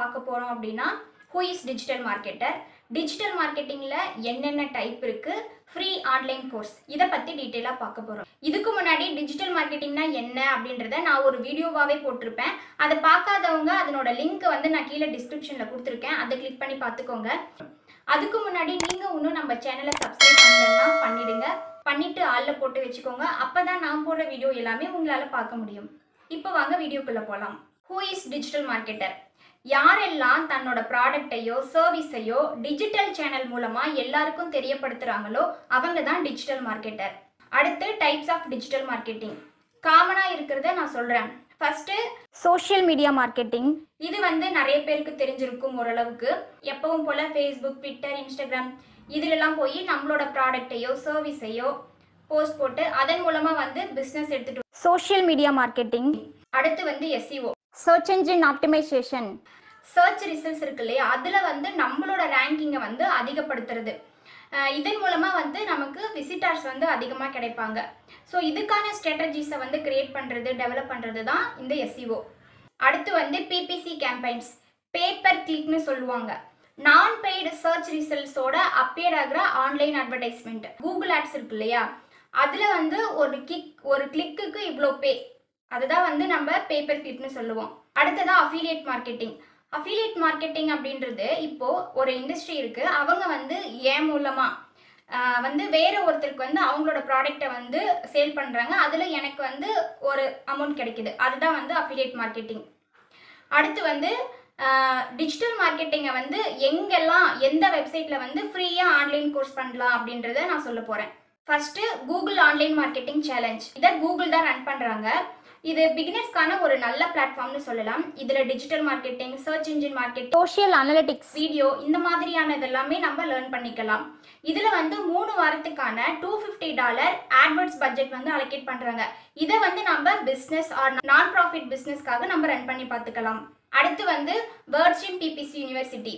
பார்க்க போகிறோம் அப்படின்னா who is digital marketer digital மார்க்கெட்டிங்கில் என்னென்ன டைப் இருக்குது ஃப்ரீ ஆன்லைன் கோர்ஸ் இதை பற்றி டீட்டெயிலாக பார்க்க போகிறோம் இதுக்கு முன்னாடி டிஜிட்டல் மார்க்கெட்டிங்னா என்ன அப்படின்றத நான் ஒரு வீடியோவாகவே போட்டிருப்பேன் அதை பார்க்காதவங்க அதனோட லிங்க் வந்து நான் கீழே டிஸ்கிரிப்ஷனில் கொடுத்துருக்கேன் அதை கிளிக் பண்ணி பார்த்துக்கோங்க அதுக்கு முன்னாடி நீங்கள் இன்னும் நம்ம சேனலை சப்ஸ்கிரைப் பண்ணலன்னா பண்ணிடுங்க பண்ணிட்டு ஆளில் போட்டு வச்சுக்கோங்க அப்போ தான் நான் போடுற வீடியோ எல்லாமே உங்களால் பார்க்க முடியும் இப்போ வாங்க வீடியோக்குள்ளே போகலாம் ஹூ இஸ் டிஜிட்டல் மார்க்கெட்டர் யாரெல்லாம் தன்னோட ப்ராடக்டையோ சர்வீஸையோ டிஜிட்டல் சேனல் மூலமாக எல்லாருக்கும் தெரியப்படுத்துகிறாங்களோ அவங்க தான் டிஜிட்டல் மார்க்கெட்டர் அடுத்து டைப்ஸ் ஆஃப் டிஜிட்டல் மார்க்கெட்டிங் காமனாக இருக்கிறத நான் சொல்கிறேன் ஃபஸ்ட்டு சோஷியல் மீடியா மார்க்கெட்டிங் இது வந்து நிறைய பேருக்கு தெரிஞ்சிருக்கும் ஓரளவுக்கு எப்பவும் போல் ஃபேஸ்புக் ட்விட்டர் இன்ஸ்டாகிராம் இதிலெல்லாம் போய் நம்மளோட ப்ராடக்டையோ சர்வீஸையோ போஸ்ட் போட்டு அதன் மூலமாக வந்து பிஸ்னஸ் எடுத்துகிட்டு சோஷியல் மீடியா மார்க்கெட்டிங் அடுத்து வந்து SEO search engine optimisation search results இருக்கு இல்லையா அதில் வந்து நம்மளோட ரேங்கிங்கை வந்து அதிகப்படுத்துறது அஹ் இதன் மூலமாக வந்து நமக்கு விசிட்டர்ஸ் வந்து அதிகமாக கிடைப்பாங்க ஸோ இதுக்கான ஸ்ட்ராட்டஜிஸை வந்து கிரியேட் பண்ணுறது டெவலப் பண்ணுறது தான் இந்த எஸ்இஓ அடுத்து வந்து பிபிசி கேம்பெயின்ஸ் பேப்பர் கிளிக்னு சொல்லுவாங்க நான் பெய்டு சர்ச் ரிசல்ட்ஸோட அப்பியர் ஆகிற ஆன்லைன் அட்வர்டைஸ்மெண்ட் கூகுள் ஆட்ஸ் இருக்கு இல்லையா அதில் வந்து ஒரு கிளிக் ஒரு கிளிக்குக்கு இவ்வளோ பே அதுதான் வந்து நம்ம பேப்பர் கிளிக்னு சொல்லுவோம் அடுத்ததா அஃபிலியேட் மார்க்கெட்டிங் அஃபிலியேட் மார்க்கெட்டிங் அப்படின்றது இப்போ ஒரு இண்டஸ்ட்ரி இருக்கு அவங்க வந்து ஏன் மூலமா ஆஹ் வந்து வேற ஒருத்தருக்கு வந்து அவங்களோட ப்ராடக்ட்டை வந்து சேல் பண்றாங்க அதுல எனக்கு வந்து ஒரு அமௌண்ட் கிடைக்குது அதுதான் வந்து அஃபிலியேட் மார்க்கெட்டிங் அடுத்து வந்து டிஜிட்டல் மார்க்கெட்டிங்கை வந்து எங்கெல்லாம் எந்த வெப்சைட்டில் வந்து ஃப்ரீயாக ஆன்லைன் கோர்ஸ் பண்ணலாம் அப்படின்றத நான் சொல்ல போகிறேன் first Google online marketing challenge இதை கூகுள் தான் ரன் பண்ணுறாங்க இது பிகினர்ஸ்க்கான ஒரு நல்ல பிளாட்ஃபார்ம்னு சொல்லலாம் இதில் digital marketing search engine market social analytics video இந்த மாதிரியானது எல்லாமே நம்ம லேர்ன் பண்ணிக்கலாம் இதில் வந்து மூணு வாரத்துக்கான two fifty dollar AdWords budget வந்து அலோகேட் பண்ணுறாங்க இதை வந்து நம்ம பிஸ்னஸ் ஆர் நான் ப்ராஃபிட் பிஸ்னஸ்க்காக நம்ம ரன் பண்ணி பார்த்துக்கலாம் அடுத்து வந்து வேர்ட்ஸ்ட்ரீம் பிபிசி யூனிவர்சிட்டி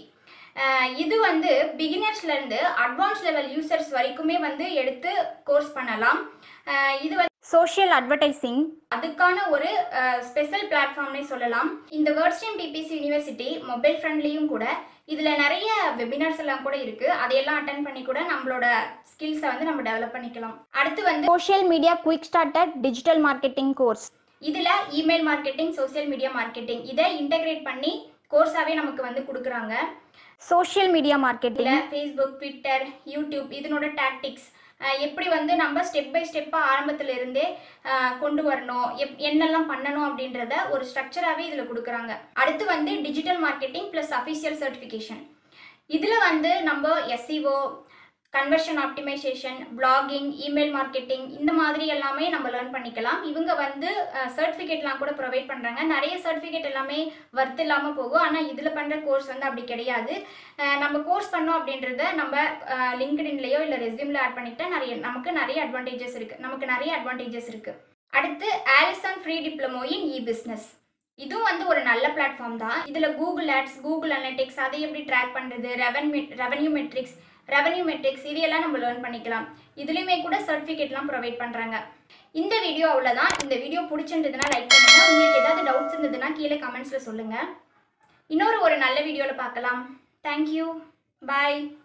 இது வந்து பிகினர்ஸ்லேருந்து அட்வான்ஸ் லெவல் யூசர்ஸ் வரைக்குமே வந்து எடுத்து கோர்ஸ் பண்ணலாம் அஹ் இது வந்து சோஷியல் அட்வர்டைசிங் அதுக்கான ஒரு ஸ்பெஷல் பிளாட்ஃபார்ம்னே சொல்லலாம் இந்த வேர்ட்ஸ்ட்ரீம் பிபிசி யூனிவர்சிட்டி மொபைல் ஃப்ரெண்ட்லியும் கூட இதில் நிறைய வெபினார்ஸ் எல்லாம் கூட இருக்குது அதையெல்லாம் அட்டன் பண்ணி கூட நம்மளோட ஸ்கில்ஸை வந்து நம்ம டெவலப் பண்ணிக்கலாம் அடுத்து வந்து social media quick started digital marketing course இதில் email marketing social media marketing இதை இன்டகிரேட் பண்ணி கோர்ஸாகவே நமக்கு வந்து கொடுக்குறாங்க சோஷியல் மீடியா மார்க்கெட்டில் ஃபேஸ்புக் ட்விட்டர் யூடியூப் இதனோட டாக்டிக்ஸ் எப்படி வந்து நம்ம ஸ்டெப் பை ஸ்டெப்பாக ஆரம்பத்தில் இருந்தே அஹ், கொண்டு வரணும் எப் என்னெல்லாம் பண்ணணும் அப்படின்றத ஒரு ஸ்ட்ரக்சராகவே இதில் கொடுக்குறாங்க அடுத்து வந்து digital marketing plus official certification இதில் வந்து நம்ம SEO conversion optimisation blogging email marketing இந்த மாதிரி எல்லாமே நம்ம லேர்ன் பண்ணிக்கலாம் இவங்க வந்து சர்டிஃபிகேட்லாம் கூட ப்ரொவைட் பண்ணுறாங்க நிறைய சர்டிஃபிகேட் எல்லாமே ஒர்த் இல்லாமல் போகும் ஆனால் இதில் பண்ணுற கோர்ஸ் வந்து அப்படி கிடையாது அஹ் நம்ம கோர்ஸ் பண்ணோம் அப்படின்றத நம்ம லிங்க்டின்லேயோ இல்லை ரெஸ்யூமில் ஆட் பண்ணிக்கிட்டா நிறைய நமக்கு நிறைய அட்வான்டேஜஸ் இருக்குது நமக்கு நிறைய அட்வான்டேஜஸ் இருக்குது அடுத்து Alison free diploma in e business இதுவும் வந்து ஒரு நல்ல பிளாட்ஃபார்ம் தான் இதில் கூகுள் ஆட்ஸ் கூகுள் அனலிட்டிக்ஸ் அதை எப்படி ட்ராக் பண்ணுறது revenue revenue metrics revenue metrics இதையெல்லாம் நம்ம லேர்ன் பண்ணிக்கலாம் இதுலேயுமே கூட சர்டிஃபிகேட்லாம் ப்ரொவைட் பண்ணுறாங்க இந்த வீடியோ அவ்வளோதான் இந்த வீடியோ பிடிச்சிருந்ததுன்னா லைக் பண்ணுங்கள் உங்களுக்கு ஏதாவது டவுட்ஸ் இருந்ததுன்னா கீழே கமெண்ட்ஸில் சொல்லுங்கள் இன்னொரு ஒரு நல்ல வீடியோவில் பார்க்கலாம் தேங்க்யூ பாய்